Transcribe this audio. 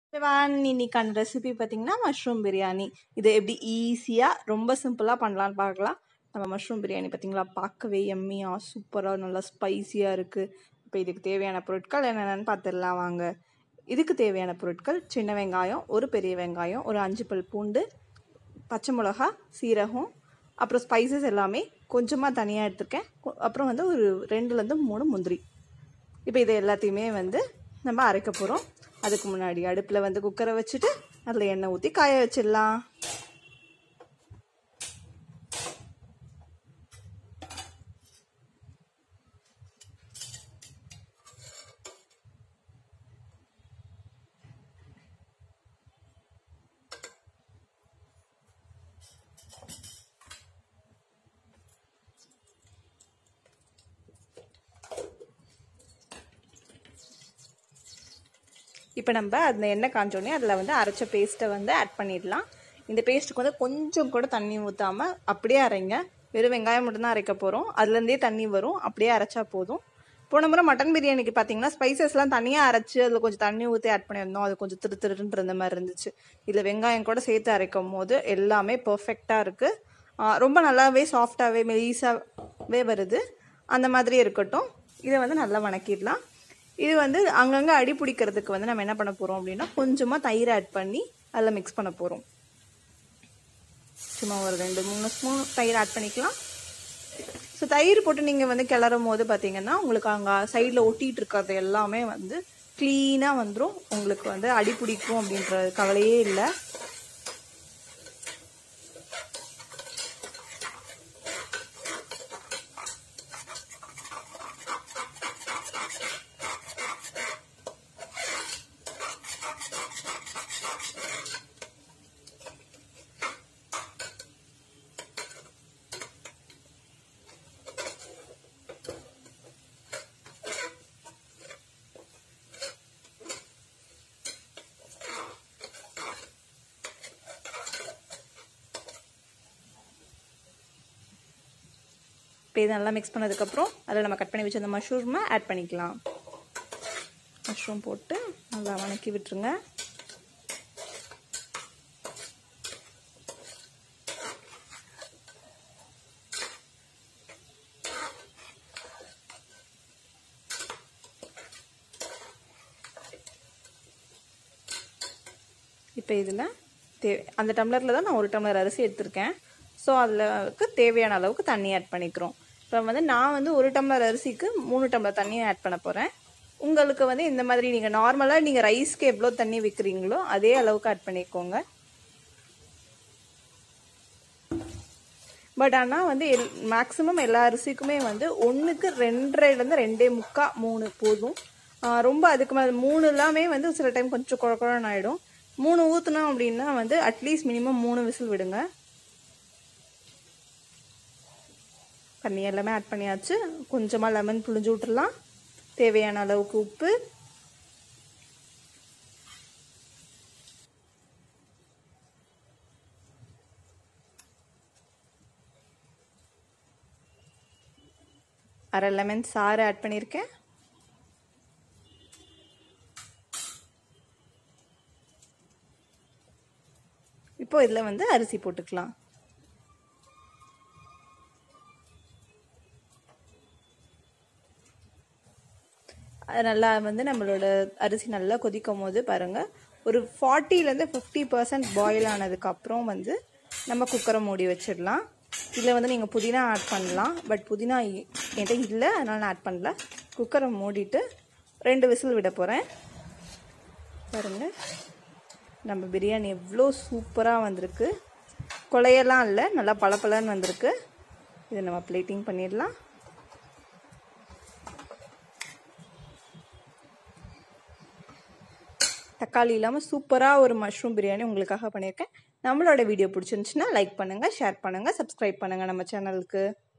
வான் இன்னைக்கான ரெசிபி பார்த்தீங்கன்னா மஷ்ரூம் பிரியாணி இது எப்படி ஈஸியாக ரொம்ப சிம்பிளாக பண்ணலான்னு பார்க்கலாம் நம்ம மஷ்ரூம் பிரியாணி பார்த்தீங்களா பார்க்கவே எம்மியாக சூப்பராக நல்லா ஸ்பைசியாக இருக்குது இப்போ இதுக்கு தேவையான பொருட்கள் என்னென்னு பார்த்துடலாம் வாங்க இதுக்கு தேவையான பொருட்கள் சின்ன வெங்காயம் ஒரு பெரிய வெங்காயம் ஒரு அஞ்சு பல் பூண்டு பச்சை மிளகா சீரகம் அப்புறம் ஸ்பைசஸ் எல்லாமே கொஞ்சமாக தனியாக எடுத்திருக்கேன் கொ- அப்புறம் வந்து ஒரு ரெண்டுலேருந்து மூணு முந்திரி இப்போ இது எல்லாத்தையுமே வந்து நம்ம அரைக்க போகிறோம் அதுக்கு முன்னாடி அடுப்பில் வந்து குக்கரை வச்சுட்டு அதில் எண்ணெய் ஊற்றி காய வச்சிடலாம் இப்போ நம்ம அந்த எண்ணெய் காஞ்சோடனே அதில் வந்து அரைச்ச பேஸ்ட்டை வந்து ஆட் பண்ணிடலாம் இந்த பேஸ்ட்டுக்கு வந்து கொஞ்சம் கூட தண்ணி ஊற்றாமல் அப்படியே அரைங்க வெறும் வெங்காயம் மட்டும்தான் அரைக்க போகிறோம் அதுலேருந்தே தண்ணி வரும் அப்படியே அரைச்சா போதும் போன முறை மட்டன் பிரியாணிக்கு பார்த்தீங்கன்னா ஸ்பைசஸ்லாம் தனியாக அரைச்சி அதில் கொஞ்சம் தண்ணி ஊற்றி ஆட் பண்ணியிருந்தோம் அது கொஞ்சம் திரு திருன்ற இருந்த மாதிரி இருந்துச்சு இதில் வெங்காயம் கூட சேர்த்து அரைக்கும் போது எல்லாமே பர்ஃபெக்டாக இருக்குது ரொம்ப நல்லாவே சாஃப்டாகவே மெலீஸாகவே வருது அந்த மாதிரி இருக்கட்டும் இதை வந்து நல்லா வணக்கிடலாம் இது வந்து அங்கங்கே அடி பிடிக்கிறதுக்கு வந்து நம்ம என்ன பண்ண போகிறோம் அப்படின்னா கொஞ்சமாக தயிர் ஆட் பண்ணி அதில் மிக்ஸ் பண்ண போகிறோம் சும்மா ஒரு ரெண்டு மூணு ஸ்பூன் தயிர் ஆட் பண்ணிக்கலாம் ஸோ தயிர் போட்டு நீங்கள் வந்து கிளறும் போது பார்த்தீங்கன்னா உங்களுக்கு அங்கே சைடில் ஒட்டிகிட்டு இருக்கிறது எல்லாமே வந்து க்ளீனாக வந்துடும் உங்களுக்கு வந்து அடி பிடிக்கும் அப்படின்ற கவலையே இல்லை இப்போ இது நல்லா மிக்ஸ் பண்ணதுக்கப்புறம் அதில் நம்ம கட் பண்ணி வச்ச அந்த மஷ்ரூமை ஆட் பண்ணிக்கலாம் மஷ்ரூம் போட்டு நல்லா வணக்கி விட்டுருங்க இப்போ இதில் தே அந்த டம்ளரில் தான் நான் ஒரு டம்ளர் அரிசி எடுத்திருக்கேன் ஸோ அதுக்கு தேவையான அளவுக்கு தண்ணி ஆட் பண்ணிக்கிறோம் இப்போ வந்து நான் வந்து ஒரு டம்ளர் அரிசிக்கு மூணு டம்ளர் தண்ணியை ஆட் பண்ண போகிறேன் உங்களுக்கு வந்து இந்த மாதிரி நீங்கள் நார்மலாக நீங்கள் ரைஸ்க்கு எவ்வளோ தண்ணி வைக்கிறீங்களோ அதே அளவுக்கு ஆட் பண்ணிக்கோங்க பட் ஆனால் வந்து எல் மேக்ஸிமம் எல்லா அரிசிக்குமே வந்து ஒன்றுக்கு ரெண்டரைலேருந்து ரெண்டே முக்கா மூணு போதும் ஆஹ் ரொம்ப அதுக்கு மேலே மூணு எல்லாமே வந்து சில டைம் கொஞ்சம் குழ குழன்னு ஆகிடும் மூணு ஊற்றுனோம் அப்படின்னா வந்து அட்லீஸ்ட் மினிமம் மூணு விசில் விடுங்க தண்ணி எல்லாமே ஆட் பண்ணியாச்சு கொஞ்சமாக லெமன் புழிஞ்சு விட்டுறலாம் தேவையான அளவுக்கு உப்பு அரை லெமன் சாறு ஆட் பண்ணியிருக்கேன் இப்போ இதில் வந்து அரிசி போட்டுக்கலாம் அது நல்லா வந்து நம்மளோட அரிசி நல்லா கொதிக்கும் போது பாருங்கள் ஒரு ஃபார்ட்டிலேருந்து ஃபிஃப்டி பர்சன்ட் பாயில் ஆனதுக்கப்புறம் வந்து நம்ம குக்கரை மூடி வச்சிடலாம் இதில் வந்து நீங்கள் புதினா ஆட் பண்ணலாம் பட் புதினா இ- என்கிட்ட இல்லை அதனால் நான் ஆட் பண்ணல குக்கரை மூடிட்டு ரெண்டு விசில் விட போகிறேன் பாருங்க நம்ம பிரியாணி எவ்வளோ சூப்பராக வந்திருக்கு கொலையெல்லாம் இல்லை நல்லா பளபளன்னு வந்திருக்கு இதை நம்ம பிளேட்டிங் பண்ணிடலாம் தக்காளி இல்லாமல் சூப்பராக ஒரு மஷ்ரூம் பிரியாணி உங்களுக்காக பண்ணியிருக்கேன் நம்மளோட வீடியோ பிடிச்சிருந்துச்சுன்னா லைக் பண்ணுங்கள் ஷேர் பண்ணுங்கள் சப்ஸ்கிரைப் பண்ணுங்கள் நம்ம சேனலுக்கு